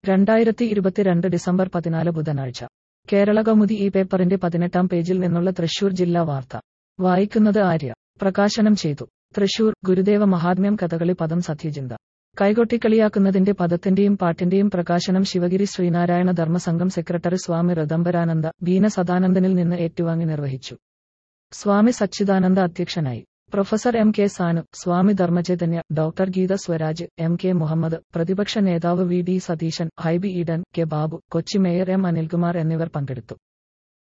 രണ്ടായിരത്തി ഇരുപത്തിരണ്ട് ഡിസംബർ പതിനാല് ബുധനാഴ്ച കേരള കൗമുദി ഈ പേപ്പറിന്റെ പതിനെട്ടാം പേജിൽ നിന്നുള്ള തൃശൂർ ജില്ലാ വാർത്ത വായിക്കുന്നത് ആര്യ പ്രകാശനം ചെയ്തു തൃശൂർ ഗുരുദേവ മഹാത്മ്യം കഥകളി പദം സത്യചിന്ത കൈകൊട്ടിക്കളിയാക്കുന്നതിന്റെ പദത്തിന്റെയും പാട്ടിന്റെയും പ്രകാശനം ശിവഗിരി ശ്രീനാരായണ ധർമ്മസംഘം സെക്രട്ടറി സ്വാമി ഋദംബരാനന്ദ ബീന സദാനന്ദനിൽ നിന്ന് ഏറ്റുവാങ്ങി നിർവഹിച്ചു സ്വാമി സച്ചിദാനന്ദ അധ്യക്ഷനായി professor M K Sanu Swami Dharmachaithanya doctor Geetha Swaraj M K Muhammad പ്രതിപക്ഷ നേതാവ് V D Satheesan Hibi Eden K Babu Kochi mayor M Anilkumar എന്നിവർ പങ്കെടുത്തു